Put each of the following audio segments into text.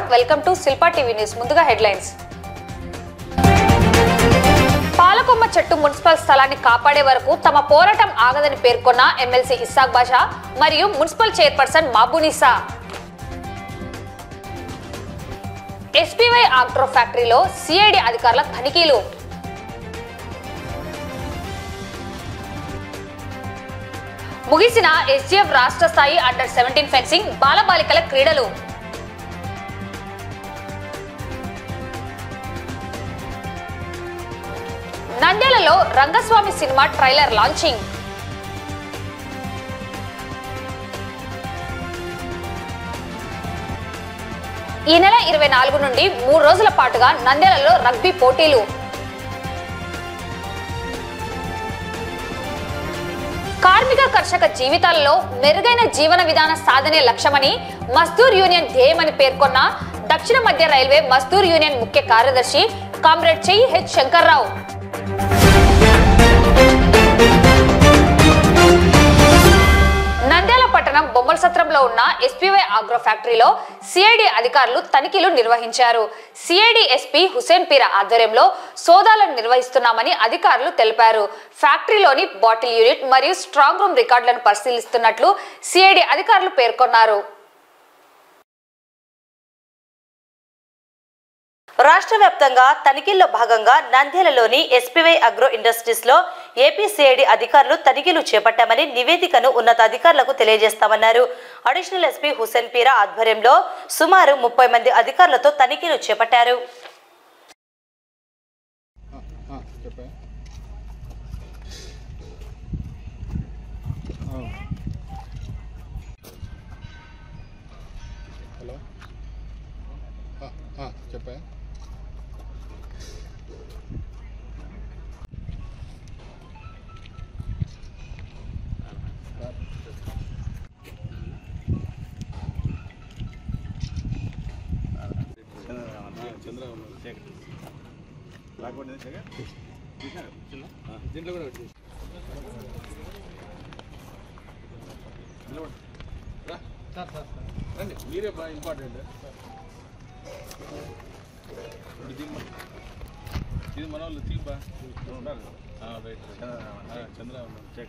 Welcome to Shilpa TV news ముందుగా headlines పాలకొమ్మ చెట్టు మున్సిపల్ స్థలాన్ని కాపాడే వరకు తమ పోరాటం ఆగదని పేర్కొన్న ఎమ్మెల్సీ ఇస్సాక్ బాషా మరియు municipal chairperson Mabunisa SPY agro ఫ్యాక్టరీలో సిఐడి అధికారుల తనిఖీలు ముగిసిన ఎస్జీఎఫ్ రాష్ట్ర స్థాయి అండర్ సెవెంటీన్ ఫెన్సింగ్ బాలబాలికల క్రీడలు నంద్యాలలో రంగస్వామి సినిమా ట్రైలర్ లాంచింగ్ ఈ నెల ఇరవై నాలుగు నుండి మూడు రోజుల పాటుగా నంద్యాలలో రగ్బీ పోటీలు కార్మిక కర్షక జీవితాలలో మెరుగైన జీవన విధాన సాధనే లక్ష్యమని మజ్దూర్ యూనియన్ ధ్యేయమని పేర్కొన్న దక్షిణ మధ్య రైల్వే మజ్దూర్ యూనియన్ ముఖ్య కార్యదర్శి కామ్రేడ్ చెయ్యి హెచ్ శంకర్రావు నంద్యాల పట్టణం బొమ్మల సత్రంలో ఉన్న ఎస్పీవై ఆగ్రో ఫ్యాక్టరీలో సిఐడి అధికారులు తనిఖీలు నిర్వహించారు సిఐడి ఎస్పీ హుసేన్ పీర ఆధ్వర్యంలో సోదాలను నిర్వహిస్తున్నామని అధికారులు తెలిపారు ఫ్యాక్టరీలోని బాటిల్ యూనిట్ మరియు స్ట్రాంగ్ రూమ్ రికార్డులను పరిశీలిస్తున్నట్లు సిఐడి అధికారులు పేర్కొన్నారు రాష్ట్ర వ్యాప్తంగా తనిఖీల్లో భాగంగా నంద్యాలలోని ఎస్పీవై అగ్రో ఇండస్ట్రీస్ లో ఏపీసీఐడి అధికారులు తనిఖీలు చేపట్టామని నివేదికను ఉన్నతాధికారులకు తెలియజేస్తామన్నారు అడిషనల్ ఎస్పీ హుసేన్ పీరా ఆధ్వర్యంలో సుమారు ముప్పై మంది అధికారులతో తనిఖీలు చేపట్టారు ఆ, చెప్పా ఆ. హలో ఆ, ఆ, చెప్పా దీంట్లో కూడా పెట్టి రండి మీరే బాగా ఇంపార్టెంట్ ఇప్పుడు దీని మన- ఇది మన వాళ్ళు తీపా ఉన్నారు ఆ, రైట్ రైట్. ఆ, చంద్ర ఉన్నారు చెక్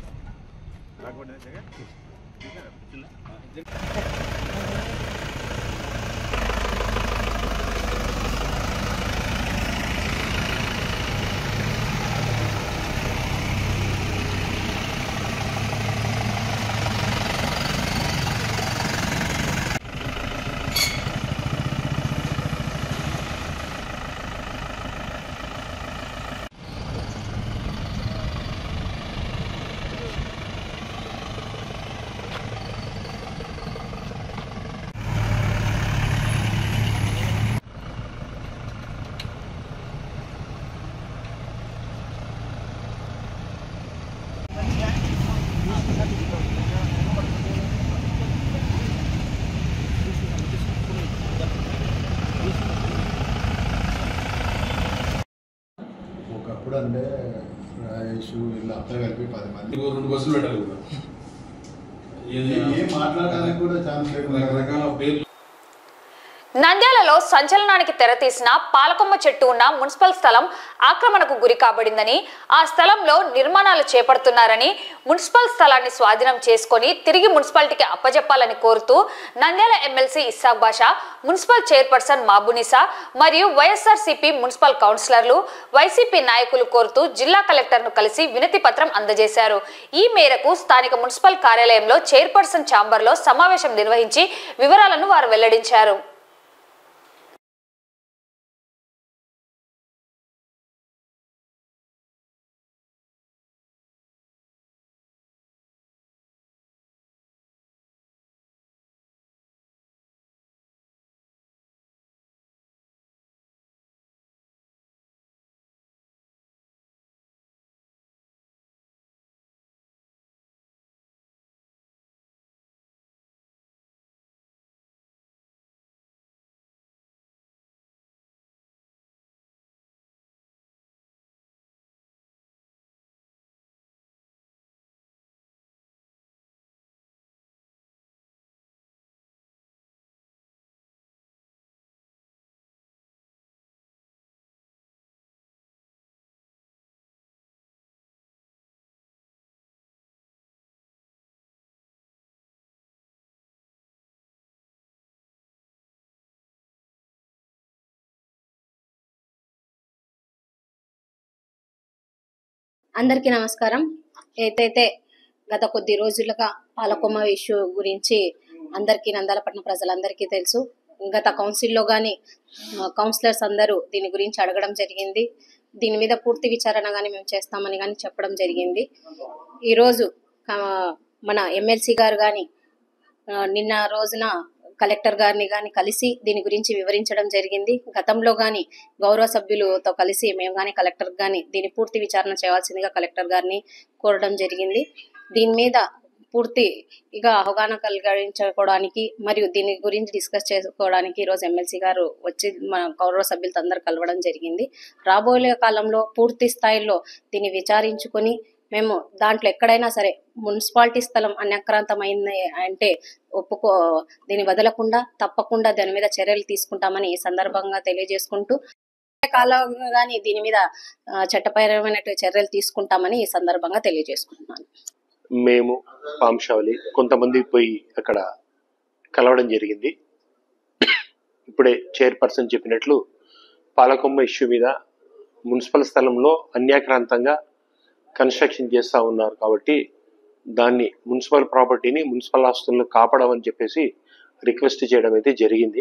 ఒకప్పుడు అంటే రాజేష్ వీళ్ళు అంతా కలిపి పది మంది ఇంకో రెండు బస్సులు పెట్టాలి కూడా ఏది ఏం మాట్లాడడానికి కూడా ఛాన్స్ లేకుండా రకరకాల పేర్లు నంద్యాలలో సంచలనానికి తెరతీసిన పాలకొమ్మ చెట్టు ఉన్న మున్సిపల్ స్థలం ఆక్రమణకు గురి కాబడిందని ఆ స్థలంలో నిర్మాణాలు చేపడుతున్నారని మున్సిపల్ స్థలాన్ని స్వాధీనం చేసుకొని తిరిగి మున్సిపాలిటీకి అప్పజెప్పాలని కోరుతూ Nandyal MLC Isaq Basha municipal chairperson Mabunisa మరియు వైఎస్ఆర్సీపీ మున్సిపల్ కౌన్సిలర్లు వైసీపీ నాయకులు కోరుతూ జిల్లా కలెక్టర్ను కలిసి వినతి పత్రం అందజేశారు ఈ మేరకు స్థానిక మున్సిపల్ కార్యాలయంలో చైర్పర్సన్ ఛాంబర్లో సమావేశం నిర్వహించి వివరాలను వారు వెల్లడించారు అందరికీ నమస్కారం ఏదైతే గత కొద్ది రోజులుగా పాలకొమ్మ ఇష్యూ గురించి అందరికీ నందాలపట్నం ప్రజలందరికీ తెలుసు గత కౌన్సిల్లో కానీ కౌన్సిలర్స్ అందరూ దీని గురించి అడగడం జరిగింది దీని మీద పూర్తి విచారణ కానీ మేము చేస్తామని కానీ చెప్పడం జరిగింది ఈరోజు ఆ, మన ఎమ్మెల్సీ గారు కానీ నిన్న రోజున కలెక్టర్ గారిని కానీ కలిసి దీని గురించి వివరించడం జరిగింది గతంలో కానీ గౌరవ సభ్యులతో కలిసి మేము కానీ కలెక్టర్ కానీ దీని పూర్తి విచారణ చేయాల్సిందిగా కలెక్టర్ గారిని కోరడం జరిగింది దీని మీద పూర్తి ఇక అవగాహన కలిగించుకోవడానికి మరియు దీని గురించి డిస్కస్ చేసుకోవడానికి ఈరోజు ఎమ్మెల్సీ గారు వచ్చి మన గౌరవ సభ్యులతో అందరు కలవడం జరిగింది రాబోయే కాలంలో పూర్తి స్థాయిలో దీన్ని విచారించుకొని మేము దాంట్లో ఎక్కడైనా సరే మున్సిపాలిటీ స్థలం అన్యక్రాంతమైంది అంటే ఒప్పుకో దీన్ని వదలకుండా తప్పకుండా దాని మీద చర్యలు తీసుకుంటామని ఈ సందర్భంగా తెలియజేసుకుంటూ కాలంలో కానీ దీని మీద ఆ, చట్టపరమైన చర్యలు తీసుకుంటామని ఈ సందర్భంగా తెలియజేసుకుంటున్నాను మేము పాంశావళి కొంతమంది పోయి అక్కడ కలవడం జరిగింది ఇప్పుడే చైర్పర్సన్ చెప్పినట్లు పాలకొమ్మ ఇష్యూ మీద మున్సిపల్ స్థలంలో అన్యాక్రాంతంగా కన్స్ట్రక్షన్ చేస్తూ ఉన్నారు కాబట్టి దాన్ని మున్సిపల్ ప్రాపర్టీని మున్సిపల్ ఆస్తులను కాపాడమని చెప్పేసి రిక్వెస్ట్ చేయడం అయితే జరిగింది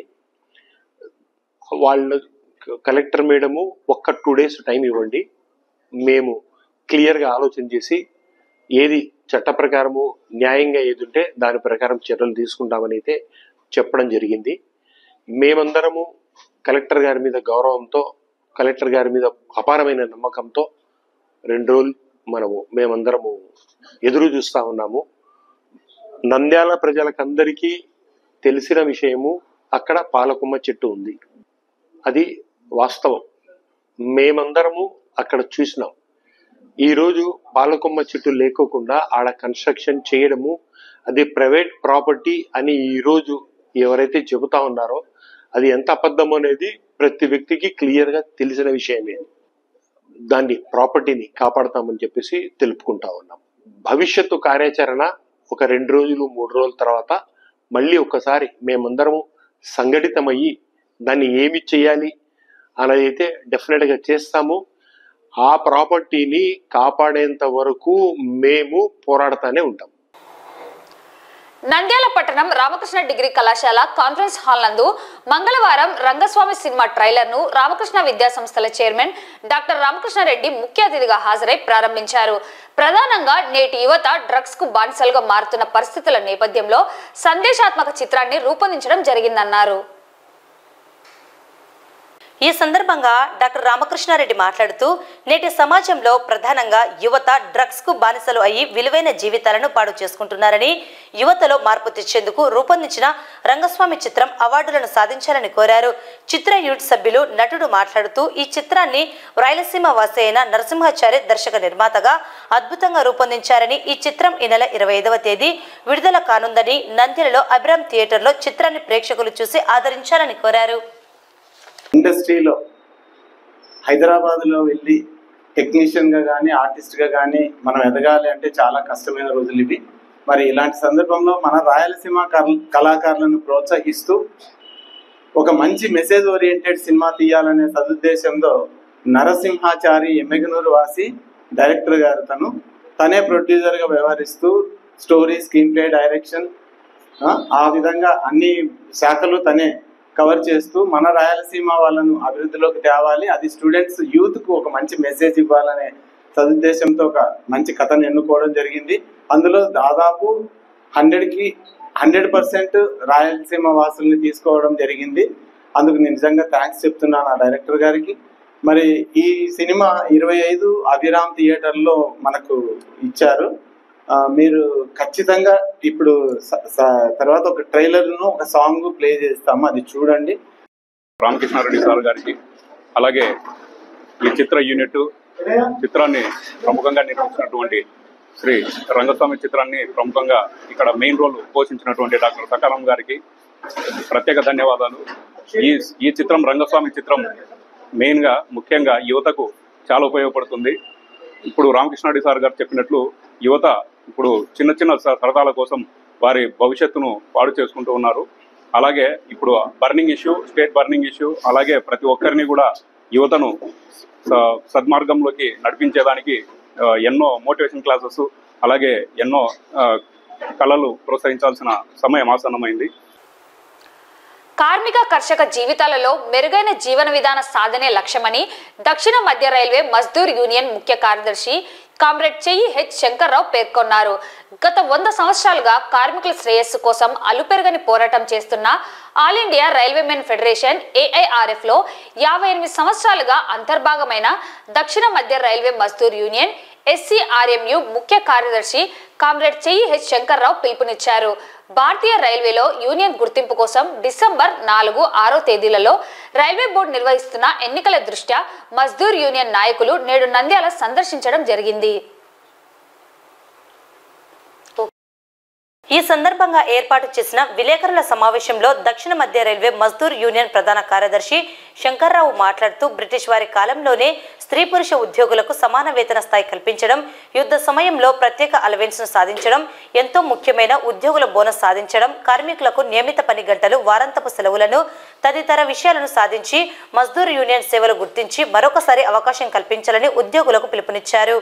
వాళ్ళు కలెక్టర్ మేడము ఒక్క టూ డేస్ టైం ఇవ్వండి మేము క్లియర్గా ఆలోచన చేసి ఏది చట్ట ప్రకారము న్యాయంగా ఏది ఉంటే దాని ప్రకారం చర్యలు తీసుకుంటామని అయితే చెప్పడం జరిగింది మేమందరము కలెక్టర్ గారి మీద గౌరవంతో కలెక్టర్ గారి మీద అపారమైన నమ్మకంతో రెండు రోజులు మనము మేమందరము ఎదురు చూస్తా ఉన్నాము నంద్యాల ప్రజలకందరికీ తెలిసిన విషయము అక్కడ పాలకుమ్మ చెట్టు ఉంది అది వాస్తవం మేమందరము అక్కడ చూసినాం ఈరోజు పాలకొమ్మ చెట్టు లేకోకుండా ఆడ కన్స్ట్రక్షన్ చేయడము అది ప్రైవేట్ ప్రాపర్టీ అని ఈరోజు ఎవరైతే చెబుతా ఉన్నారో అది ఎంత అబద్ధం అనేది ప్రతి వ్యక్తికి క్లియర్గా తెలిసిన విషయమే దాన్ని ప్రాపర్టీని కాపాడతామని చెప్పేసి తెలుపుకుంటా ఉన్నాం భవిష్యత్తు కార్యాచరణ ఒక రెండు రోజులు మూడు రోజుల తర్వాత మళ్ళీ ఒకసారి మేమందరము సంఘటితమయ్యి దాన్ని ఏమి చేయాలి అనేది అయితే డెఫినెట్గా చేస్తాము ఆ ప్రాపర్టీని కాపాడేంత వరకు మేము పోరాడుతూనే ఉంటాం నంద్యాల పట్టణం రామకృష్ణ డిగ్రీ కళాశాల కాన్ఫరెన్స్ హాల్ నందు మంగళవారం రంగస్వామి సినిమా ట్రైలర్ ను రామకృష్ణ విద్యా సంస్థల చైర్మన్ డాక్టర్ రామకృష్ణారెడ్డి ముఖ్య అతిథిగా హాజరై ప్రారంభించారు ప్రధానంగా నేటి యువత డ్రగ్స్ కు బానిసలుగా మారుతున్న పరిస్థితుల నేపథ్యంలో సందేశాత్మక చిత్రాన్ని రూపొందించడం జరిగిందన్నారు ఈ సందర్భంగా డాక్టర్ రామకృష్ణారెడ్డి మాట్లాడుతూ నేటి సమాజంలో ప్రధానంగా యువత డ్రగ్స్ కు బానిసలు అయ్యి విలువైన జీవితాలను పాడు చేసుకుంటున్నారని యువతలో మార్పు తెచ్చేందుకు రూపొందించిన రంగస్వామి చిత్రం అవార్డులను సాధించాలని కోరారు చిత్ర యూనిట్ సభ్యులు నటుడు మాట్లాడుతూ ఈ చిత్రాన్ని రాయలసీమ వాసి అయిన నరసింహాచారి దర్శక నిర్మాతగా అద్భుతంగా రూపొందించారని ఈ చిత్రం ఈ నెల ఇరవై ఐదవ తేదీ విడుదల కానుందని నంద్యాలలో అభిరామ్ థియేటర్లో చిత్రాన్ని ప్రేక్షకులు చూసి ఆదరించాలని కోరారు ఇండస్ట్రీలో హైదరాబాద్లో వెళ్ళి టెక్నీషియన్గా కానీ ఆర్టిస్ట్గా కానీ మనం ఎదగాలి అంటే చాలా కష్టమైన రోజులు ఇవి మరి ఇలాంటి సందర్భంలో మన రాయలసీమ కల్- కళాకారులను ప్రోత్సహిస్తూ ఒక మంచి మెసేజ్ ఓరియంటెడ్ సినిమా తీయాలనే సదుద్దేశంతో నరసింహాచారి ఎమ్మెగనూరు వాసి డైరెక్టర్ గారు తను తనే ప్రొడ్యూసర్గా వ్యవహరిస్తూ స్టోరీ స్క్రీన్ ప్లే డైరెక్షన్ ఆ, ఆ విధంగా అన్ని శాఖలు తనే కవర్ చేస్తూ మన రాయలసీమ వాళ్ళను అభివృద్ధిలోకి తేవాలి అది స్టూడెంట్స్ యూత్ కు ఒక మంచి మెసేజ్ ఇవ్వాలనే సదుద్దేశంతో ఒక మంచి కథను ఎన్నుకోవడం జరిగింది అందులో దాదాపు హండ్రెడ్ కి హండ్రెడ్ పర్సెంట్ రాయలసీమ వాసుల్ని తీసుకోవడం జరిగింది అందుకు నేను నిజంగా థ్యాంక్స్ చెప్తున్నాను ఆ డైరెక్టర్ గారికి మరి ఈ సినిమా ఇరవై ఐదు అభిరామ్ థియేటర్లో మనకు ఇచ్చారు ఆ, మీరు ఖచ్చితంగా ఇప్పుడు స- స- తర్వాత ఒక ట్రైలర్ ను ఒక సాంగ్ ప్లే చేస్తాము అది చూడండి రామకృష్ణారెడ్డి సార్ గారికి అలాగే ఈ చిత్ర యూనిట్ చిత్రాన్ని ప్రముఖంగా నిర్మించినటువంటి శ్రీ రంగస్వామి చిత్రాన్ని ప్రముఖంగా ఇక్కడ మెయిన్ రోల్ పోషించినటువంటి డాక్టర్ సకాలం గారికి ప్రత్యేక ధన్యవాదాలు ఈ ఈ చిత్రం రంగస్వామి చిత్రం మెయిన్గా ముఖ్యంగా యువతకు చాలా ఉపయోగపడుతుంది ఇప్పుడు రామకృష్ణారెడ్డి సార్ గారు చెప్పినట్లు యువత ఇప్పుడు చిన్న చిన్న స- సరదాల కోసం వారి భవిష్యత్తును పాడు చేసుకుంటూ ఉన్నారు అలాగే ఇప్పుడు burning issue state burning issue అలాగే ప్రతి ఒక్కరిని కూడా యువతను స- సద్మార్గంలోకి నడిపించేదానికి ఆ, ఎన్నో మోటివేషన్ క్లాసెస్ అలాగే ఎన్నో ఆ, కళలు ప్రోత్సహించాల్సిన సమయం ఆసన్నమైంది కార్మిక కర్షక జీవితాలలో మెరుగైన జీవన విధాన సాధనే లక్ష్యమని దక్షిణ మధ్య రైల్వే మజ్దూర్ యూనియన్ ముఖ్య కార్యదర్శి కామ్రేడ్ చెయ్యి హెచ్ శంకర్రావు పేర్కొన్నారు గత వంద సంవత్సరాలుగా కార్మికుల శ్రేయస్సు కోసం అలుపెరగని పోరాటం చేస్తున్న all India railway men federation AIRF లో యాభై ఎనిమిది సంవత్సరాలుగా అంతర్భాగమైన దక్షిణ మధ్య రైల్వే మజ్దూర్ యూనియన్ ఎస్సీఆర్ఎంయు ముఖ్య కార్యదర్శి కామ్రేడ్ చెయ్యి హెచ్ శంకర్రావు పిలుపునిచ్చారు భారతీయ రైల్వేలో యూనియన్ గుర్తింపు కోసం డిసెంబర్ నాలుగు ఆరో తేదీలలో రైల్వే బోర్డు నిర్వహిస్తున్న ఎన్నికల దృష్ట్యా మజ్దూర్ యూనియన్ నాయకులు నేడు నంద్యాల సందర్శించడం జరిగింది ఈ సందర్భంగా ఏర్పాటు చేసిన విలేకరుల సమావేశంలో దక్షిణ మధ్య రైల్వే మజ్దూర్ యూనియన్ ప్రధాన కార్యదర్శి శంకర్రావు మాట్లాడుతూ బ్రిటిష్ వారి కాలంలోనే స్త్రీ పురుష ఉద్యోగులకు సమాన వేతన స్థాయి కల్పించడం యుద్ధ సమయంలో ప్రత్యేక అలవెన్స్ ను సాధించడం ఎంతో ముఖ్యమైన ఉద్యోగుల బోనస్ సాధించడం కార్మికులకు నియమిత పని గంటలు వారాంతపు సెలవులను తదితర విషయాలను సాధించి మజ్దూర్ యూనియన్ సేవలు గుర్తించి మరొకసారి అవకాశం కల్పించాలని ఉద్యోగులకు పిలుపునిచ్చారు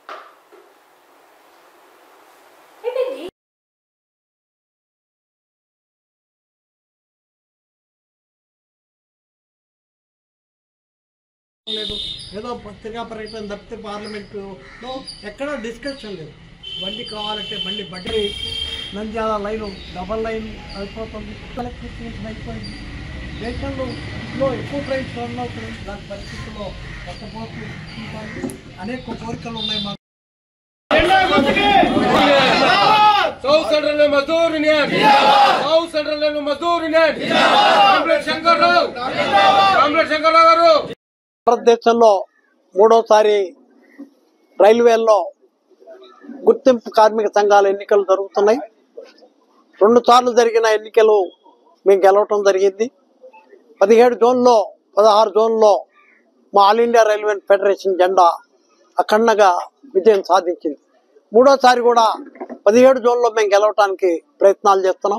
లేదు ఏదో పత్రికా ప్రకటన తప్పితే పార్లమెంటులో ఎక్కడ డిస్కషన్ లేదు బండి కావాలంటే బండి బండి నంద్యాల లైను డబల్ లైన్ అయిపోతుంది ఎలక్ట్రిఫికేషన్ అయిపోయింది దేశంలో ఎక్కువ ట్రైన్స్ రన్ అవుతుంది దాని పరిస్థితుల్లో కొత్త పోస్టులు తీసుకోవాలి. అనేక కోరికలు ఉన్నాయి మాకు south central Mazdoor union south central Mazdoor union comrade Shankarrao comrade Shankarrao గారు భారతదేశంలో మూడోసారి రైల్వేల్లో గుర్తింపు కార్మిక సంఘాల ఎన్నికలు జరుగుతున్నాయి రెండు సార్లు జరిగిన ఎన్నికలు మేము గెలవటం జరిగింది పదిహేడు జోన్లో పదహారు జోన్లో మా ఆల్ ఇండియా రైల్వే ఫెడరేషన్ జెండా అఖండగా విజయం సాధించింది మూడోసారి కూడా పదిహేడు జోన్లో మేము గెలవటానికి ప్రయత్నాలు చేస్తున్నాం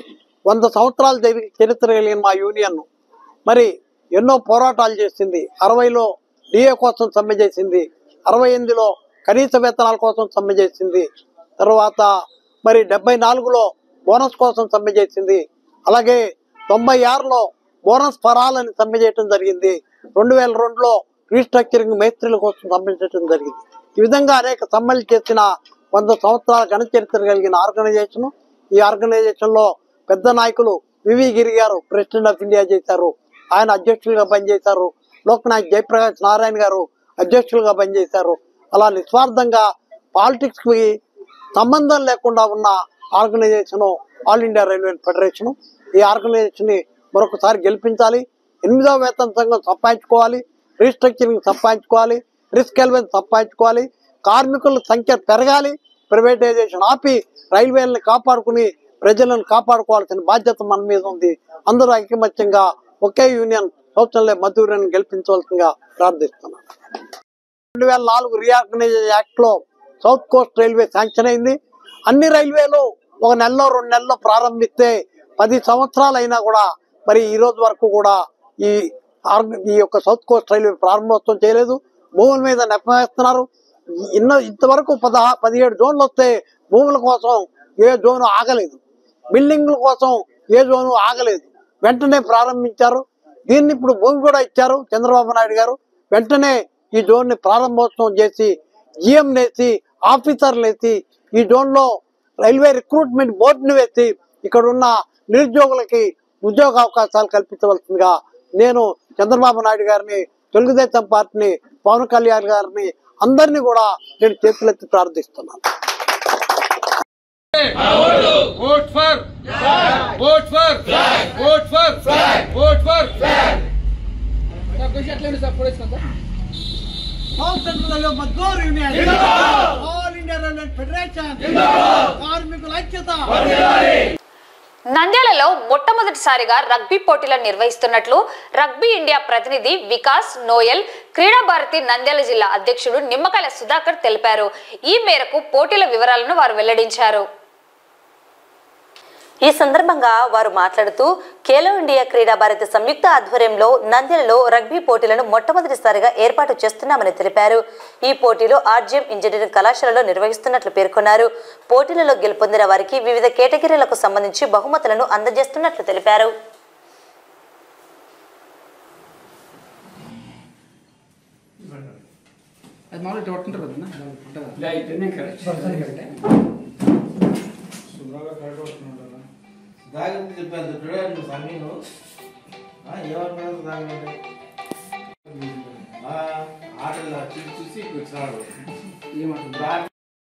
వంద సంవత్సరాల చరి- చరిత్ర కలిగిన మా యూనియన్ మరి ఎన్నో పోరాటాలు చేసింది అరవైలో డిఏ కోసం సమ్మె చేసింది అరవై ఎనిమిదిలో కనీస వేతనాల కోసం సమ్మె చేసింది తర్వాత మరి డెబ్బై నాలుగులో బోనస్ కోసం సమ్మె చేసింది అలాగే తొంభై ఆరులో బోనస్ ఫరాలని సమ్మె చేయడం జరిగింది రెండు వేల రెండులో రీస్ట్రక్చరింగ్ మేస్త్రీల కోసం సమ్మె చేయడం జరిగింది ఈ విధంగా అనేక సమ్మెలు చేసిన వంద సంవత్సరాల ఘన చరిత్ర కలిగిన ఆర్గనైజేషన్ ఈ ఆర్గనైజేషన్ లో పెద్ద నాయకులు వివి గిరి గారు ప్రెసిడెంట్ ఆఫ్ ఇండియా చేశారు ఆయన అధ్యక్షులుగా పనిచేశారు లోక్నాయక్ జయప్రకాష్ నారాయణ గారు అధ్యక్షులుగా పనిచేశారు అలా నిస్వార్థంగా పాలిటిక్స్ కి సంబంధం లేకుండా ఉన్న organization all India railway federation ఈ ఆర్గనైజేషన్ ని మరొకసారి గెలిపించాలి ఎనిమిదవ వేతన సంఘం సంపాదించుకోవాలి రీస్ట్రక్చరింగ్ సంపాదించుకోవాలి రిస్క్ ఎలివెన్స్ సంపాదించుకోవాలి కార్మికుల సంఖ్య పెరగాలి ప్రైవేటైజేషన్ ఆపి రైల్వేలను కాపాడుకుని ప్రజలను కాపాడుకోవాల్సిన బాధ్యత మన మీద ఉంది అందరూ ఐకమత్యంగా ఒకే యూనియన్ సౌత్లే మధురని గెలిపించవలసిందిగా ప్రార్థిస్తున్నాను రెండు వేల నాలుగు రీఆర్గనైజేషన్ యాక్ట్ లో సౌత్ కోస్ట్ రైల్వే శాంక్షన్ అయింది అన్ని రైల్వేలు ఒక నెలలో రెండు నెలల్లో ప్రారంభిస్తే పది సంవత్సరాలు అయినా కూడా మరి ఈ రోజు వరకు కూడా ఈ ఆర్గ- ఈ యొక్క సౌత్ కోస్ట్ రైల్వే ప్రారంభోత్సవం చేయలేదు భూముల మీద నెప్పవేస్తున్నారు ఇన్న ఇంతవరకు పదహా పదిహేడు జోన్లు వస్తే భూముల కోసం ఏ జోను ఆగలేదు బిల్డింగ్ల కోసం ఏ జోను ఆగలేదు వెంటనే ప్రారంభించారు దీన్ని ఇప్పుడు భూమి కూడా ఇచ్చారు చంద్రబాబు నాయుడు గారు వెంటనే ఈ జోన్ ని ప్రారంభోత్సవం చేసి జిఎం వేసి ఆఫీసర్లు వేసి ఈ జోన్ లో రైల్వే రిక్రూట్మెంట్ బోర్డుని వేసి ఇక్కడ ఉన్న నిరుద్యోగులకి ఉద్యోగ అవకాశాలు కల్పించవలసిందిగా నేను చంద్రబాబు నాయుడు గారిని తెలుగుదేశం పార్టీని పవన్ కళ్యాణ్ గారిని అందరినీ కూడా నేను చేతులెత్తి ప్రార్థిస్తున్నాను vote for vote for vote for vote for all India railway federation కార్మికుల ఐక్యత నంద్యాలలో మొట్టమొదటిసారిగా రగ్బీ పోటీలను నిర్వహిస్తున్నట్లు రగ్బీ ఇండియా ప్రతినిధి వికాస్ నోయల్ క్రీడా భారతి నంద్యాల జిల్లా అధ్యక్షుడు నిమ్మకాయల సుధాకర్ తెలిపారు ఈ మేరకు పోటీల వివరాలను వారు వెల్లడించారు ఈ సందర్భంగా వారు మాట్లాడుతూ ఖేలో ఇండియా క్రీడా భారతి సంయుక్త ఆధ్వర్యంలో నంద్యాలలో రగ్బీ పోటీలను మొట్టమొదటిసారిగా ఏర్పాటు చేస్తున్నామని తెలిపారు ఈ పోటీలు ఆర్జీఎం ఇంజనీరింగ్ కళాశాలలో నిర్వహిస్తున్నట్లు పేర్కొన్నారు పోటీలలో గెలుపొందిన వారికి వివిధ కేటగిరీలకు సంబంధించి బహుమతులను అందజేస్తున్నట్లు తెలిపారు అది మామూలు ఇట్లా పట్టుకుంటారు కదా దాగంటే చెప్పాను చూడండి సమీను ఏమన్నా దాగంటే ఆటలు చూసి చూసి ఇప్పుడు వచ్చినాడు ఏమంటారు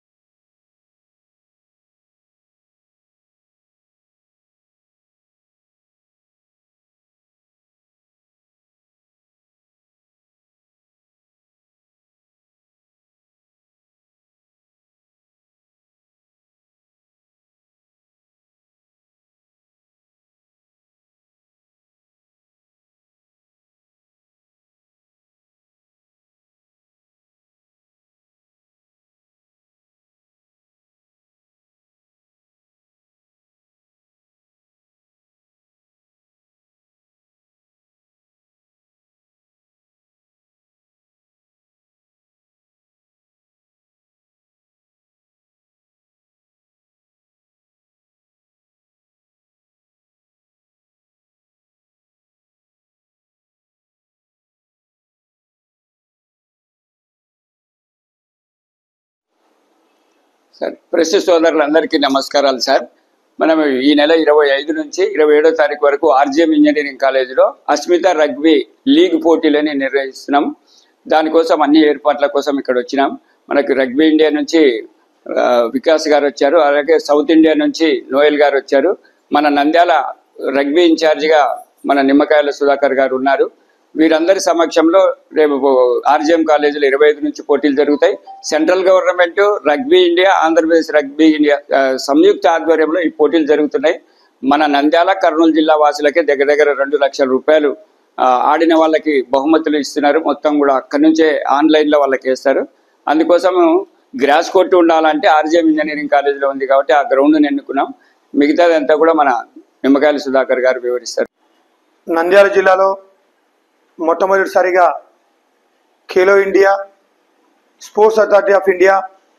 సార్ ప్రెస్ సోదరులందరికీ నమస్కారాలు సార్ మనం ఈ నెల ఇరవై ఐదు నుంచి ఇరవై ఏడో తారీఖు వరకు ఆర్జీఎం ఇంజనీరింగ్ కాలేజీలో అస్మిత రగ్బీ లీగ్ పోటీలని నిర్వహిస్తున్నాం దానికోసం అన్ని ఏర్పాట్ల కోసం ఇక్కడ వచ్చినాం మనకు రగ్బీ ఇండియా నుంచి ఆ, వికాస్ గారు వచ్చారు అలాగే సౌత్ ఇండియా నుంచి నోయల్ గారు వచ్చారు మన నంద్యాల రగ్బీ ఇన్ఛార్జిగా మన నిమ్మకాయల సుధాకర్ గారు ఉన్నారు వీరందరి సమక్షంలో రేపు ఆర్జీఎం కాలేజీలో ఇరవై ఐదు నుంచి పోటీలు జరుగుతాయి central government rugby India Andhra Pradesh rugby India ఆ, సంయుక్త ఆధ్వర్యంలో ఈ పోటీలు జరుగుతున్నాయి మన నంద్యాల కర్నూలు జిల్లా వాసులకి దగ్గర దగ్గర రెండు లక్షల రూపాయలు ఆ, ఆడిన వాళ్ళకి బహుమతులు ఇస్తున్నారు మొత్తం కూడా అక్కడి నుంచే ఆన్లైన్లో వాళ్ళకి వేస్తారు అందుకోసం గ్రాస్ కోర్టు ఉండాలంటే ఆర్జీఎం ఇంజనీరింగ్ కాలేజీలో ఉంది కాబట్టి ఆ గ్రౌండ్ని ఎన్నుకున్నాం మిగతాదంతా కూడా మన నిమ్మకాయల సుధాకర్ గారు వివరిస్తారు నంద్యాల జిల్లాలో మొట్టమొదటిసారిగా Khelo India sports authority of India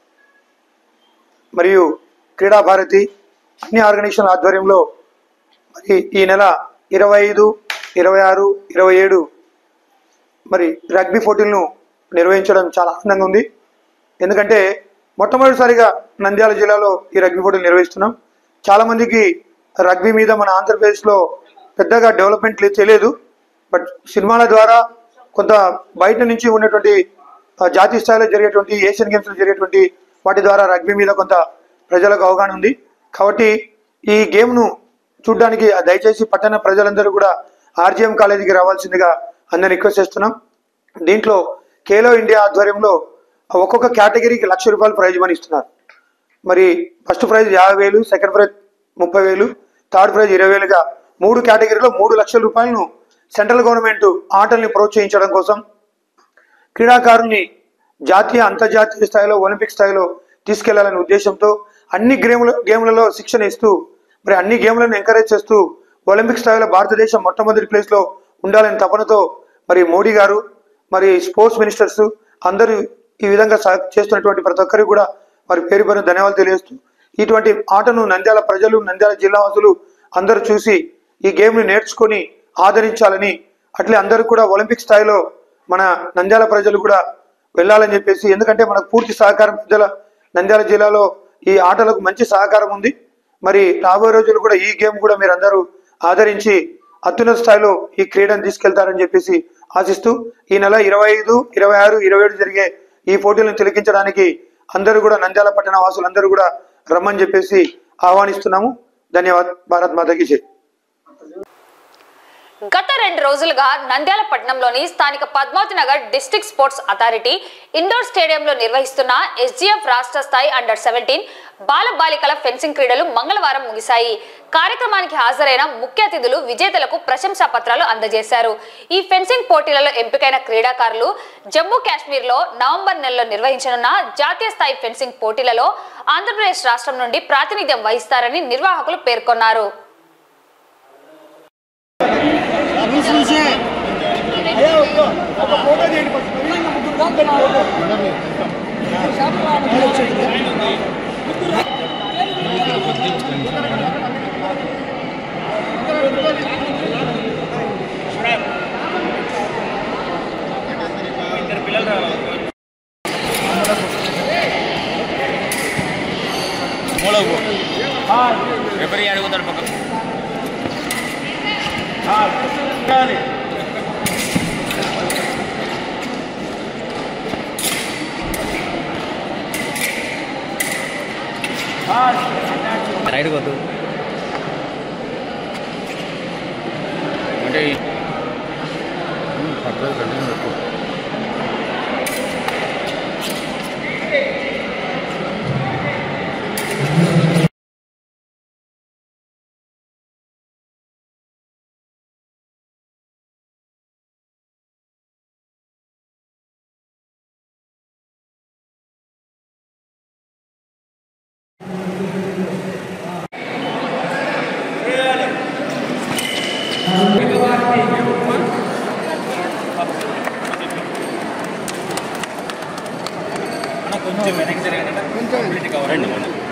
మరియు క్రీడా భారతి అన్ని ఆర్గనైజేషన్ల ఆధ్వర్యంలో మరి ఈ నెల ఇరవై ఐదు ఇరవై ఆరు ఇరవై ఏడు మరి రగ్బీ పోటీలను నిర్వహించడం చాలా ఆనందంగా ఉంది ఎందుకంటే మొట్టమొదటిసారిగా నంద్యాల జిల్లాలో ఈ రగ్బీ పోటీలు నిర్వహిస్తున్నాం చాలామందికి రగ్బీ మీద మన ఆంధ్రప్రదేశ్లో పెద్దగా డెవలప్మెంట్ లేదు తెలియదు బట్ సినిమాల ద్వారా కొంత బయట నుంచి ఉన్నటువంటి ఆ, జాతీయ స్థాయిలో జరిగేటువంటి ఏషియన్ గేమ్స్లో జరిగేటువంటి వాటి ద్వారా రగ్బీ మీద కొంత ప్రజలకు అవగాహన ఉంది కాబట్టి ఈ గేమ్ను చూడడానికి దయచేసి పట్టణ ప్రజలందరూ కూడా ఆర్జీఎం కాలేజీకి రావాల్సిందిగా అందరిని రిక్వెస్ట్ చేస్తున్నాం దీంట్లో ఖేలో ఇండియా ఆధ్వర్యంలో ఒక్కొక్క కేటగిరీకి లక్ష రూపాయలు ప్రైజ్ మనీ ఇస్తున్నారు మరి ఫస్ట్ ప్రైజ్ యాభై వేలు సెకండ్ ప్రైజ్ ముప్పై వేలు థర్డ్ ప్రైజ్ ఇరవై వేలుగా మూడు కేటగిరీలో మూడు లక్షల రూపాయలను సెంట్రల్ గవర్నమెంట్ ఆటల్ని ప్రోత్సహించడం కోసం క్రీడాకారుల్ని జాతీయ అంతర్జాతీయ స్థాయిలో ఒలింపిక్ స్థాయిలో తీసుకెళ్లాలనే ఉద్దేశంతో అన్ని గేముల గేమ్లలో శిక్షణ ఇస్తూ మరి అన్ని గేమ్లను ఎంకరేజ్ చేస్తూ ఒలింపిక్ స్థాయిలో భారతదేశం మొట్టమొదటి ప్లేస్లో ఉండాలని తపనతో మరి మోడీ గారు మరి స్పోర్ట్స్ మినిస్టర్స్ అందరూ ఈ విధంగా సా- చేస్తున్నటువంటి ప్రతి ఒక్కరికి కూడా మరి పేరు పేరు ధన్యవాదాలు తెలియజేస్తూ ఇటువంటి ఆటను నంద్యాల ప్రజలు నంద్యాల జిల్లా వాసులు అందరూ చూసి ఈ గేమ్ని నేర్చుకొని ఆదరించాలని అట్లే అందరూ కూడా ఒలింపిక్ స్థాయిలో మన నంద్యాల ప్రజలు కూడా వెళ్ళాలని చెప్పేసి ఎందుకంటే మనకు పూర్తి సహకారం పెద్దల నంద్యాల జిల్లాలో ఈ ఆటలకు మంచి సహకారం ఉంది మరి రాబోయే రోజులు కూడా ఈ గేమ్ కూడా మీరు అందరూ ఆదరించి అత్యున్నత స్థాయిలో ఈ క్రీడను తీసుకెళ్తారని చెప్పేసి ఆశిస్తూ ఈ నెల ఇరవై ఐదు ఇరవై ఆరు ఇరవై ఏడు జరిగే ఈ పోటీలను తిలకించడానికి అందరూ కూడా నంద్యాల పట్టణ వాసులందరూ కూడా రమ్మని చెప్పేసి ఆహ్వానిస్తున్నాము ధన్యవాద్ భారత్ మాతకి జై గత రెండు రోజులుగా నంద్యాల పట్టణంలోని స్థానిక Padmavathi Nagar district sports authority indoor స్టేడియంలో నిర్వహిస్తున్న ఎస్జీఎఫ్ రాష్ట్ర స్థాయి అండర్ సెవెంటీన్ బాల బాలికల ఫెన్సింగ్ క్రీడలు మంగళవారం ముగిశాయి కార్యక్రమానికి హాజరైన ముఖ్య అతిథులు విజేతలకు ప్రశంసా పత్రాలు అందజేశారు ఈ ఫెన్సింగ్ పోటీలలో ఎంపికైన క్రీడాకారులు జమ్మూ కాశ్మీర్లో నవంబర్ నెలలో నిర్వహించనున్న జాతీయ స్థాయి ఫెన్సింగ్ పోటీలలో ఆంధ్రప్రదేశ్ రాష్ట్రం నుండి ప్రాతినిధ్యం వహిస్తారని నిర్వాహకులు పేర్కొన్నారు ರೆಫರಿ ಅಡುಗುತ್ತಾರ ಪಕ್ಕ రైడ్ కొద్దు అంటే పక్కన కంటిన్యూ పెట్టు కొంచెం వెనక్కి జరగండి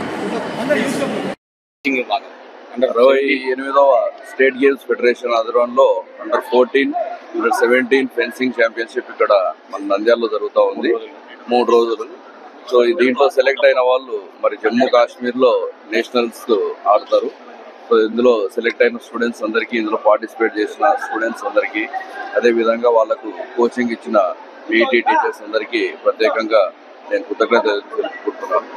ఇరవై ఎనిమిదవ స్టేట్ గేమ్స్ ఫెడరేషన్ ఆధ్వర్యంలో under fourteen under seventeen fencing championship ఇక్కడ మన నంద్యాలలో జరుగుతూ ఉంది మూడు రోజులు సో ఈ దీంట్లో సెలెక్ట్ అయిన వాళ్ళు మరి జమ్మూ కాశ్మీర్ లో నేషనల్స్ ఆడతారు సో ఇందులో సెలెక్ట్ అయిన స్టూడెంట్స్ అందరికీ ఇందులో పార్టిసిపేట్ చేసిన స్టూడెంట్స్ అందరికీ అదే విధంగా వాళ్ళకు కోచింగ్ ఇచ్చిన పీఈటీ టీచర్స్ అందరికీ ప్రత్యేకంగా నేను కృతజ్ఞత తెలుపుకుంటున్నాను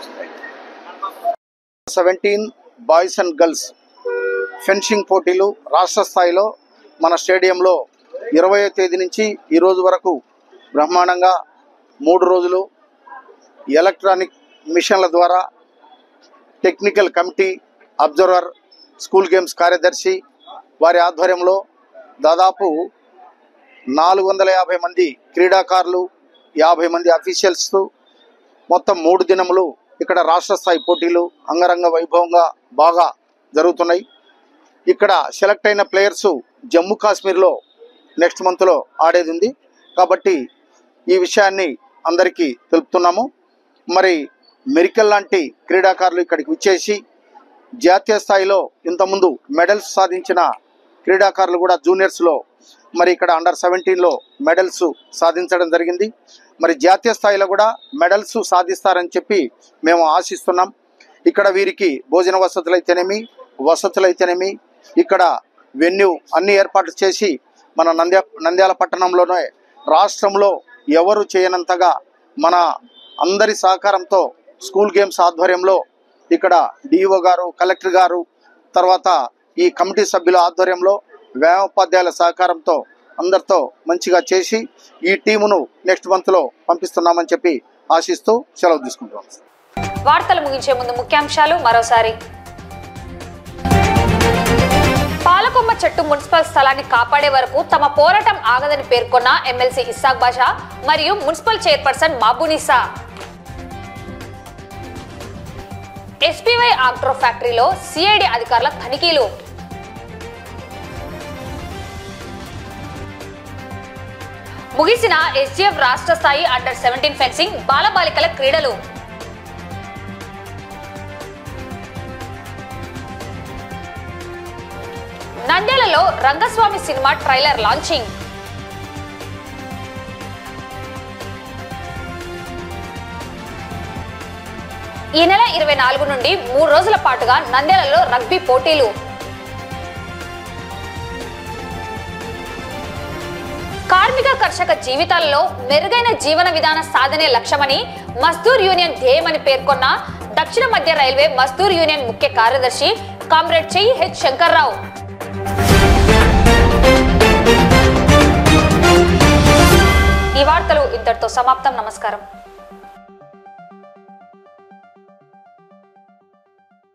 seventeen boys and girls fencing పోటీలు రాష్ట్ర స్థాయిలో మన స్టేడియంలో ఇరవయో తేదీ నుంచి ఈ రోజు వరకు బ్రహ్మాండంగా మూడు రోజులు ఎలక్ట్రానిక్ మిషన్ల ద్వారా technical committee observer school games కార్యదర్శి వారి ఆధ్వర్యంలో దాదాపు నాలుగు వందల యాభై మంది క్రీడాకారులు యాభై మంది అఫీషియల్స్ మొత్తం మూడు దినములు ఇక్కడ రాష్ట్ర స్థాయి పోటీలు అంగరంగ వైభవంగా బాగా జరుగుతున్నాయి ఇక్కడ సెలెక్ట్ అయిన ప్లేయర్స్ జమ్మూ కాశ్మీర్లో నెక్స్ట్ మంత్లో ఆడేది ఉంది కాబట్టి ఈ విషయాన్ని అందరికీ తెలుపుతున్నాము మరి మెరికల్ లాంటి క్రీడాకారులు ఇక్కడికి విచ్చేసి జాతీయ స్థాయిలో ఇంతకుముందు మెడల్స్ సాధించిన క్రీడాకారులు కూడా జూనియర్స్లో మరి ఇక్కడ అండర్ సెవెంటీన్లో మెడల్స్ సాధించడం జరిగింది మరి జాతీయ స్థాయిలో కూడా మెడల్స్ సాధిస్తారని చెప్పి మేము ఆశిస్తున్నాం ఇక్కడ వీరికి భోజన వసతులు అయితేనేమి వసతులు అయితేనేమి ఇక్కడ వెన్యూ అన్ని ఏర్పాట్లు చేసి మన నంద్యా నంద్యాల పట్టణంలోనే రాష్ట్రంలో ఎవరు చేయనంతగా మన అందరి సహకారంతో స్కూల్ గేమ్స్ ఆధ్వర్యంలో ఇక్కడ డిఈఓ గారు కలెక్టర్ గారు తర్వాత ఈ కమిటీ సభ్యుల ఆధ్వర్యంలో వ్యాయామోపాధ్యాయుల సహకారంతో అందరితో మంచిగా చేసి ఈ టీమును నెక్స్ట్ మంత్లో పంపిస్తున్నామని చెప్పి ఆశిస్తూ సెలవు తీసుకుంటున్నాం వార్తలు ముగించే ముందు ముఖ్యాంశాలు మరోసారి పాలకొమ్మ చెట్టు మున్సిపల్ స్థలాన్ని కాపాడే వరకు తమ పోరాటం ఆగదని పేర్కొన్న ఎమ్మెల్సీ ఇస్సాక్ బాషా మరియు municipal chairperson Mabunisa SPY agro ఫ్యాక్టరీలో సిఐడి అధికారుల తనిఖీలు ముగిసిన ఎస్జీఎఫ్ రాష్ట్ర స్థాయి అండర్ సెవెంటీన్ ఫెన్సింగ్ బాలబాలికల క్రీడలు నంద్యాలలో రంగస్వామి సినిమా ట్రైలర్ లాంచింగ్ ఈ నెల ఇరవై నాలుగు నుండి మూడు రోజుల పాటుగా నంద్యాలలో రగ్బీ పోటీలు కార్మిక కర్షక జీవితాలలో మెరుగైన జీవన విధాన సాధనే లక్ష్యమని మజ్దూర్ యూనియన్ ధ్యేయమని పేర్కొన్న దక్షిణ మధ్య రైల్వే మజ్దూర్ యూనియన్ ముఖ్య కార్యదర్శి కామ్రేడ్ చెయ్యి హెచ్ శంకర్రావు ఈ వార్తలు ఇంతటితో సమాప్తం నమస్కారం